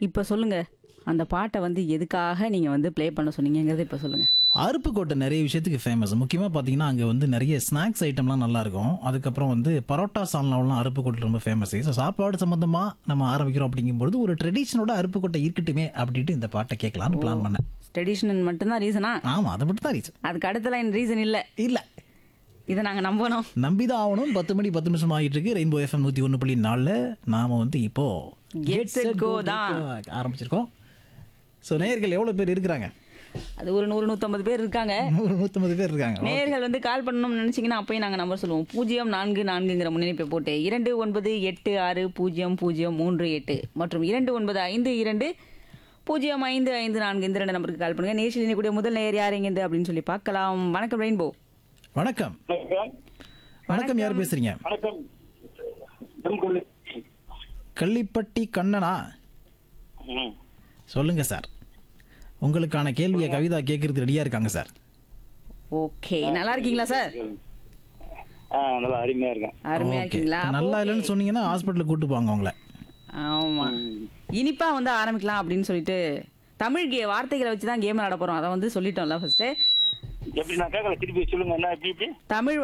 இப்போ சொல்லுங்க அந்த பாட்டை வந்து எதுக்காக நீங்க வந்து ப்ளே பண்ண சொன்னீங்கங்கிறத இப்போ சொல்லுங்க அருப்புக்கோட்டை நிறைய விஷயத்துக்கு ஃபேமஸ் முக்கியமாக பார்த்தீங்கன்னா அங்கே வந்து நிறைய ஸ்நாக்ஸ் ஐட்டம்லாம் நல்லா இருக்கும் அதுக்கப்புறம் வந்து பரோட்டா சால்னாவெலாம் அருப்புக்கோட்டை ரொம்ப ஃபேமஸ் ஸோ சாப்பாடு சம்மந்தமாக நம்ம ஆரம்பிக்கிறோம் அப்படிங்கும்போது ஒரு ட்ரெடிஷனோட அருப்புக்கோட்டை இருக்கட்டுமே அப்படின்ட்டு இந்த பாட்டை கேட்கலான்னு பிளான் பண்ணேன் ட்ரெடிஷ்னல் மட்டும்தான் ரீசனா ஆமாம் அதை மட்டும் தான் ரீசன் அதுக்கு அடுத்த லைன் ரீசன் இல்லை இல்லை இதை நாங்கள் நம்பணும் நம்பி தான் ஆகணும் பத்து மணி பத்து நிமிஷம் ஆகிட்டு இருக்கு ரெயின்போ எஃப்எம் நூற்றி ஒன்று புள்ளி நாலில் நாம் வந்து இப்போ Get set go தான். ஆரம்பிச்சிருக்கோம் ஸோ நேயர்கள் எவ்வளோ பேர் இருக்கிறாங்க அது ஒரு நூறு நூற்றம்பது பேர் இருக்காங்க நூறு நூற்றம்பது பேர் இருக்காங்க நேயர்கள் வந்து கால் பண்ணணும்னு நினைச்சீங்கன்னா அப்பயும் நாங்கள் நம்பர் சொல்லுவோம் பூஜ்ஜியம் நான்கு நான்குங்கிற முன்னிணைப்பை போட்டு இரண்டு ஒன்பது எட்டு ஆறு பூஜ்ஜியம் பூஜ்ஜியம் மூன்று எட்டு மற்றும் இரண்டு ஒன்பது ஐந்து இரண்டு பூஜ்ஜியம் ஐந்து ஐந்து நான்கு இந்த ரெண்டு நம்பருக்கு கால் பண்ணுங்க நேஷில் இணைக்கூடிய முதல் நேயர் யார் எங்கேருந்து அப்படின்னு சொல்லி பார்க்கலாம் வணக்கம் ரெயின்போ வணக்கம் வணக்கம் வணக்கம் யார் பேசுறீங்க வணக்கம் தம்குள்ளி. கள்ளிப்பட்டி கண்ணனா ம். சொல்லுங்க சார் உங்களுக்கான கேள்வியை கவிதா கேட்கறது ரெடியா இருக்காங்க சார் ஓகே நல்லா இருக்கீங்களா சார் ஆ நல்லா அருமையா இருக்கேன் அருமையா ஓகே இருக்கீங்களா நல்லா இல்லைன்னு சொன்னீங்கன்னா ஹாஸ்பிட்டலுக்கு கூட்டு போவாங்க உங்களை ஆமா இனிப்பா வந்து ஆரம்பிக்கலாம் அப்படின்னு சொல்லிட்டு தமிழ் கே வார்த்தைகளை வச்சு தான் கேம் விளாட போறோம் அதை வந்து சொல்லிட்டோம்ல ஃபர்ஸ்ட் எப்படி நான் கேட்கல திருப்பி சொல்லுங்க என்ன எப்படி இப்படி தமிழ்